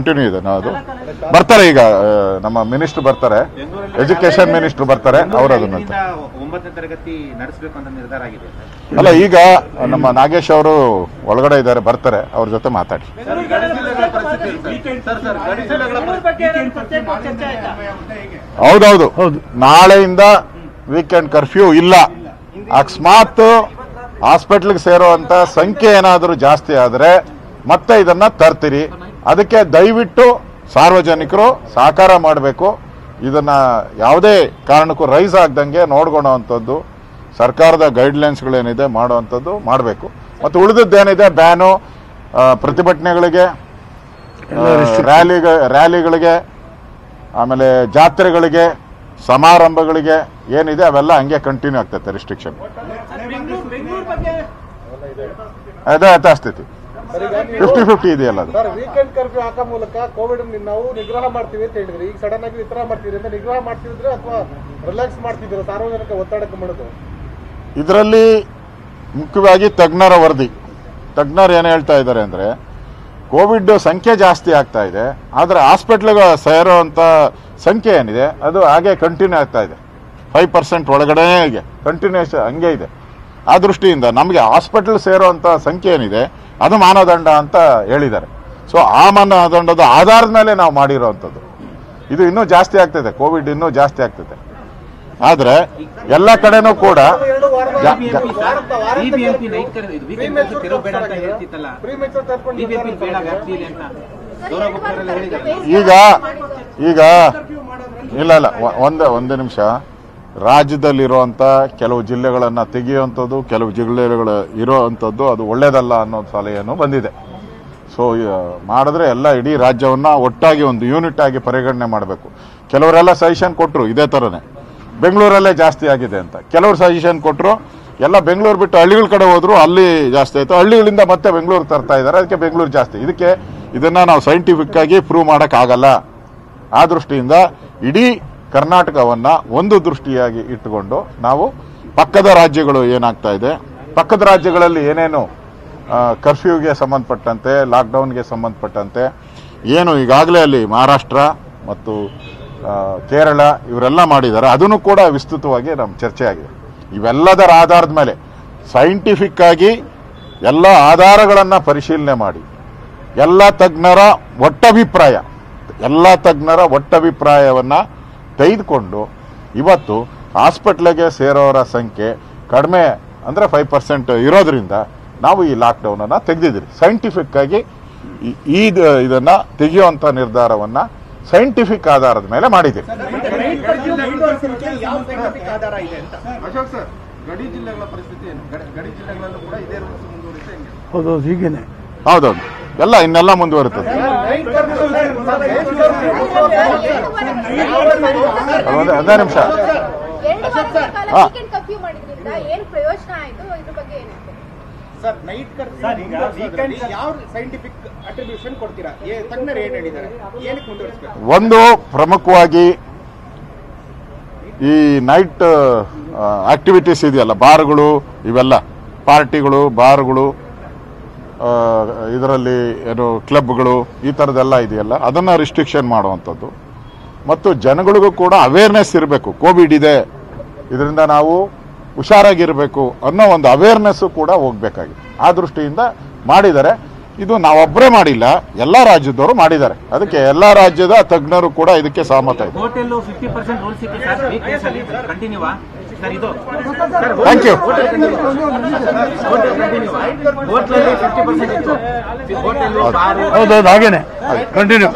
Continue ಇದೆ ನಾವು ಅದು ಬರ್ತಾರೆ ಈಗ ಆ, ನಮ್ಮ ಮಿನಿಸ್ಟರ್ ಬರ್ತಾರೆ ಎಜುಕೇಶನ್ ಮಿನಿಸ್ಟರ್ ಬರ್ತಾರೆ ಅವರು ಅದನ್ನ ಐದರಿಂದ ಒಂಬತ್ತನೇ ತರಗತಿ ನಡೆಸಬೇಕು ಅಂತ ನಿರ್ಧಾರ ಆಗಿದೆ ಸರ್. ಅಲ್ಲ ಈಗ ನಮ್ಮ ನಾಗೇಶ್ ಅವರು ಒಳಗಡೆ ಇದ್ದಾರೆ ಬರ್ತಾರೆ ಅವ್ರ ಜೊತೆ ಮಾತಾಡಿ ಹೌದೌದು ಹೌದು. ನಾಳೆಯಿಂದ ವೀಕೆಂಡ್ ಕರ್ಫ್ಯೂ ಇಲ್ಲ ಅಕಸ್ಮಾತ್ ಹಾಸ್ಪಿಟ್ಲ್ಗೆ ಸೇರುವಂತ ಸಂಖ್ಯೆ ಏನಾದರೂ ಜಾಸ್ತಿ ಆದರೆ ಮತ್ತೆ ಇದನ್ನ ತರ್ತೀರಿ ಅದಕ್ಕೆ ದಯವಿಟ್ಟು ಸಾರ್ವಜನಿಕರು ಸಹಕಾರ ಮಾಡಬೇಕು ಇದನ್ನ ಯಾವುದೇ ಕಾರಣಕ್ಕೂ ರೈಸ್ ಆಗ್ದಂಗೆ ನೋಡ್ಕೊಳ್ಳೋವಂಥದ್ದು ಸರ್ಕಾರದ ಗೈಡ್ಲೈನ್ಸ್ಗಳೇನಿದೆ ಮಾಡುವಂಥದ್ದು ಮಾಡಬೇಕು ಮತ್ತು ಉಳಿದದ್ದೇನಿದೆ ಬ್ಯಾನು ಆ, ಪ್ರತಿಭಟನೆಗಳಿಗೆ ಎಲ್ಲ restriction. ರ್ಯಾಲಿ ರ್ಯಾಲಿಗಳಿಗೆ ಆಮೇಲೆ ಜಾತ್ರೆಗಳಿಗೆ ಸಮಾರಂಭಗಳಿಗೆ ಏನಿದೆ ಅವೆಲ್ಲ ಹಂಗೆ ಕಂಟಿನ್ಯೂ ಆಗ್ತೈತೆ ರಿಸ್ಟ್ರಿಕ್ಷನ್ ಅದೇ ಯಥಾಸ್ಥಿತಿ ಫಿಫ್ಟಿ ಫಿಫ್ಟಿ ಇದೆಯಲ್ಲ ಅದು ಸರ್ ವೀಕೆಂಡ್ ಕರ್ಫ್ಯೂ ಹಾಕೋ ಮೂಲಕ ಕೋವಿಡ್ ನಾವು ನಿಗ್ರಹ ಮಾಡ್ತೀವಿ ಅಂತ ಹೇಳಿದ್ರಿ ಈಗ ಸಡನ್ ಆಗಿ ವಿತರ ಮಾಡ್ತೀವಿ ಅಂದ್ರೆ ನಿಗ್ರಹ ಮಾಡ್ತಿದ್ರೆ ಅಥವಾ ರಿಲ್ಯಾಕ್ಸ್ ಮಾಡ್ತಿದ್ರು ಸಾರ್ವಜನಿಕ ಒತ್ತಡಕ್ಕೆ ಮಾಡೋದು ಇದರಲ್ಲಿ ಮುಖ್ಯವಾಗಿ ತಜ್ಞರ ವರದಿ ತಜ್ಞರು ಏನು ಹೇಳ್ತಾ ಇದ್ದಾರೆ ಅಂದರೆ ಕೋವಿಡ್ ಸಂಖ್ಯೆ ಜಾಸ್ತಿ ಆಗ್ತಾ ಇದೆ ಆದರೆ ಹಾಸ್ಪಿಟ್ಲ್ಗೆ ಸೇರೋವಂಥ ಸಂಖ್ಯೆ ಏನಿದೆ ಅದು ಹಾಗೆ ಕಂಟಿನ್ಯೂ ಆಗ್ತಾ ಇದೆ ಫೈವ್ ಪರ್ಸೆಂಟ್ ಒಳಗಡೆನೇ ಇದೆ ಕಂಟಿನ್ಯೂಸ್ ಹಂಗೆ ಇದೆ ಆ ದೃಷ್ಟಿಯಿಂದ ನಮಗೆ ಹಾಸ್ಪಿಟಲ್ ಸೇರೋವಂಥ ಸಂಖ್ಯೆ ಏನಿದೆ ಅದು ಮಾನದಂಡ ಅಂತ ಹೇಳಿದ್ದಾರೆ ಸೊ ಆ ಮಾನದಂಡದ ಆಧಾರದ ಮೇಲೆ ನಾವು ಮಾಡಿರೋವಂಥದ್ದು ಇದು ಇನ್ನೂ ಜಾಸ್ತಿ ಆಗ್ತಿದೆ ಕೋವಿಡ್ ಇನ್ನೂ ಜಾಸ್ತಿ ಆಗ್ತಿದೆ ಆದರೆ ಎಲ್ಲ ಕಡೆನೂ ಕೂಡ ಎರಡು ವಾರ ಜಾ- BBMP ಜಾ- ಸರ್, ವಾರ- ವಾರ BBMP ನೈಟ್ ಕರ್- ಇದು weekend ಕರ್ಫ್ಯೂ ತೆರವು ಬೇಡ ಅಂತ ಹೇಳ್ತಿತ್ತಲ್ಲ ಪ್ರೀಮೆಚೂರ್ ತರ್ಕೊಂಡು ಬಿಬಿಎಂಪಿ ಬೇಡ ವ್ಯಾಪ್ತಿಯಲ್ಲಿ ಅಂತ ಗೌರವ ಭಕ್ತರೆಲ್ಲ ಹೇಳಿದ್ದಾರೆ ಈಗ ಈಗ ಇಲ್ಲ ಇಲ್ಲ ಒ- ಒಂದೇ ಒಂದೇ ನಿಮಿಷ ರಾಜ್ಯದಲ್ಲಿರುವಂಥ ಕೆಲವು ಜಿಲ್ಲೆಗಳನ್ನು ತೆಗೆಯುವಂಥದ್ದು ಕೆಲವು ಜಿಲ್ಲೆಗಳು ಇರೋವಂಥದ್ದು ಅದು ಒಳ್ಳೇದಲ್ಲ ಅನ್ನೋ ಸಲಹೆಯನ್ನು ಬಂದಿದೆ ಸೊ ಮಾಡಿದ್ರೆ ಎಲ್ಲ ಇಡೀ ರಾಜ್ಯವನ್ನು ಒಟ್ಟಾಗಿ ಒಂದು ಯೂನಿಟ್ ಆಗಿ ಪರಿಗಣನೆ ಮಾಡಬೇಕು ಕೆಲವರೆಲ್ಲ ಸಜೆಷನ್ ಕೊಟ್ಟರು ಇದೇ ಥರನೇ ಬೆಂಗಳೂರಲ್ಲೇ ಜಾಸ್ತಿ ಆಗಿದೆ ಅಂತ ಕೆಲವರು ಸಜೆಷನ್ ಕೊಟ್ಟರು ಎಲ್ಲ ಬೆಂಗಳೂರು ಬಿಟ್ಟು ಹಳ್ಳಿಗಳ ಕಡೆ ಹೋದ್ರು ಅಲ್ಲಿ ಜಾಸ್ತಿ ಆಯಿತು ಹಳ್ಳಿಗಳಿಂದ ಮತ್ತೆ ಬೆಂಗಳೂರು ತರ್ತಾ ಇದ್ದಾರೆ ಅದಕ್ಕೆ ಬೆಂಗಳೂರು ಜಾಸ್ತಿ ಇದಕ್ಕೆ ಇದನ್ನು ನಾವು ಸೈಂಟಿಫಿಕ್ ಆಗಿ ಪ್ರೂವ್ ಮಾಡೋಕ್ಕಾಗಲ್ಲ ಆ ದೃಷ್ಟಿಯಿಂದ ಇಡೀ ಕರ್ನಾಟಕವನ್ನ ಒಂದು ದೃಷ್ಟಿಯಾಗಿ ಇಟ್ಟುಕೊಂಡು ನಾವು ಪಕ್ಕದ ರಾಜ್ಯಗಳು ಏನಾಗ್ತಾ ಇದೆ ಪಕ್ಕದ ರಾಜ್ಯಗಳಲ್ಲಿ ಏನೇನು ಕರ್ಫ್ಯೂಗೆ ಸಂಬಂಧಪಟ್ಟಂತೆ ಲಾಕ್ಡೌನ್ಗೆ ಸಂಬಂಧಪಟ್ಟಂತೆ ಏನು ಈಗಾಗಲೇ ಅಲ್ಲಿ ಮಹಾರಾಷ್ಟ್ರ ಮತ್ತು ಆ, ಕೇರಳ ಇವರೆಲ್ಲ ಮಾಡಿದ್ದಾರೆ ಅದನ್ನು ಕೂಡ ವಿಸ್ತೃತವಾಗಿ ನಮ್ಮ ಚರ್ಚೆ ಆಗಿದೆ ಇವೆಲ್ಲದರ ಆಧಾರದ ಮೇಲೆ ಸೈಂಟಿಫಿಕ್ ಆಗಿ ಎಲ್ಲ ಆಧಾರಗಳನ್ನು ಪರಿಶೀಲನೆ ಮಾಡಿ ಎಲ್ಲ ತಜ್ಞರ ಒಟ್ಟಭಿಪ್ರಾಯ ಎಲ್ಲ ತಜ್ಞರ ಒಟ್ಟಭಿಪ್ರಾಯವನ್ನ ತೆಗೆದುಕೊಂಡು ಇವತ್ತು ಹಾಸ್ಪಿಟ್ಲಿಗೆ ಸೇರೋರ ಸಂಖ್ಯೆ ಕಡಿಮೆ ಅಂದರೆ ಫೈವ್ ಪರ್ಸೆಂಟ್ ಇರೋದ್ರಿಂದ ನಾವು ಈ ಲಾಕ್ಡೌನ್ ಅನ್ನ ತೆಗೆದಿದ್ದೀರಿ ಸೈಂಟಿಫಿಕ್ ಆಗಿ ಈ- ಈ ದ- ಇದನ್ನ ತೆಗೆಯುವಂತ ನಿರ್ಧಾರವನ್ನ ಸೈಂಟಿಫಿಕ್ ಆಧಾರದ ಮೇಲೆ ಮಾಡಿದ್ದೀವಿ ಅಶೋಕ್ ಸರ್ ಗಡಿ ಜಿಲ್ಲೆಗಳ ಪರಿಸ್ಥಿತಿ ಏನು ಗಡಿ- ಗಡಿ ಜಿಲ್ಲೆಗಳಲ್ಲೂ ಕೂಡ ಇದೇ ರೂಲ್ಸ್ ಮುಂದುವರಿಯುತ್ತೆ ಹೆಂಗೆ ಹೌದೌದು ಹೀಗೇನೆ ಹೌದೌದು ಎಲ್ಲ ಇನ್ನೆಲ್ಲ ಮುಂದುವರಿತದೆ ಒಂದೇ ಒಂದೇ ನಿಮಿಷ ಎರಡು ವಾರಗಳ ಕಾಲ ಹಾ. ವೀಕೆಂಡ್ ಕರ್ಫ್ಯೂ ಮಾಡಿದ್ರಿಂದ ಏನ್ ಪ್ರಯೋಜನ ಆಯ್ತು ಇದ್ರ ಬಗ್ಗೆ ಏನ್ ಹೇಳ್ತೀರಾ? ಸರ್ ನೈಟ್ ಸರ್, ಈಗ weekend ಯಾವ ಸೈಂಟಿಫಿಕ್ ಅಟ್ರಿಬ್ಯೂಷನ್ ಕೊಡ್ತೀರಾ ಏ ತಜ್ಞರು ಏನ್ ಹೇಳಿದ್ದಾರೆ ಏನಕ್ಕೆ ಮುಂದುವರಿಸಬೇಕು ಒಂದು ಪ್ರಮುಖವಾಗಿ ಈ ನೈಟ್ ಆಕ್ಟಿವಿಟೀಸ್ ಇದೆಯಲ್ಲ ಬಾರ್ಗಳು ಇವೆಲ್ಲ ಪಾರ್ಟಿಗಳು ಬಾರ್ಗಳು ಇದರಲ್ಲಿ ಏನು ಕ್ಲಬ್ಗಳು ಈ ಥರದ್ದೆಲ್ಲ ಇದೆಯಲ್ಲ ಅದನ್ನು ರಿಸ್ಟ್ರಿಕ್ಷನ್ ಮಾಡುವಂಥದ್ದು ಮತ್ತು ಜನಗಳಿಗೂ ಕೂಡ ಅವೇರ್ನೆಸ್ ಇರಬೇಕು ಕೋವಿಡ್ ಇದೆ ಇದರಿಂದ ನಾವು ಹುಷಾರಾಗಿರಬೇಕು ಅನ್ನೋ ಒಂದು ಅವೇರ್ನೆಸ್ಸು ಕೂಡ ಹೋಗ್ಬೇಕಾಗಿದೆ ಆ ದೃಷ್ಟಿಯಿಂದ ಮಾಡಿದ್ದಾರೆ ಇದು ನಾವೊಬ್ಬರೇ ಮಾಡಿಲ್ಲ ಎಲ್ಲ ರಾಜ್ಯದವರು ಮಾಡಿದ್ದಾರೆ ಅದಕ್ಕೆ ಎಲ್ಲ ರಾಜ್ಯದ ತಜ್ಞರು ಕೂಡ ಇದಕ್ಕೆ ಸಹಮತ ಇದೆ ಹೋಟೆಲ್ ಫಿಫ್ಟಿ ಪರ್ಸೆಂಟ್ ರೂಲ್ಸ್ ಇತ್ತು ಸರ್ ವೀಕೆಂಡ್ಸ್ ಅಲ್ಲಿ ಕಂಟಿನ್ಯೂ ಸರ್ ಇದು ಥ್ಯಾಂಕ್ ಯು ಹೋಟೆಲ್ ಕಂಟಿನ್ಯೂ ಹೋಟ್ಲಲ್ಲಿ ಫಿಫ್ಟಿ ಪರ್ಸೆಂಟ್ ಇತ್ತು ಹೋಟೆಲ್ ಬಾರು ಹೌದೌದು ಹಾಗೇನೆ ಕಂಟಿನ್ಯೂ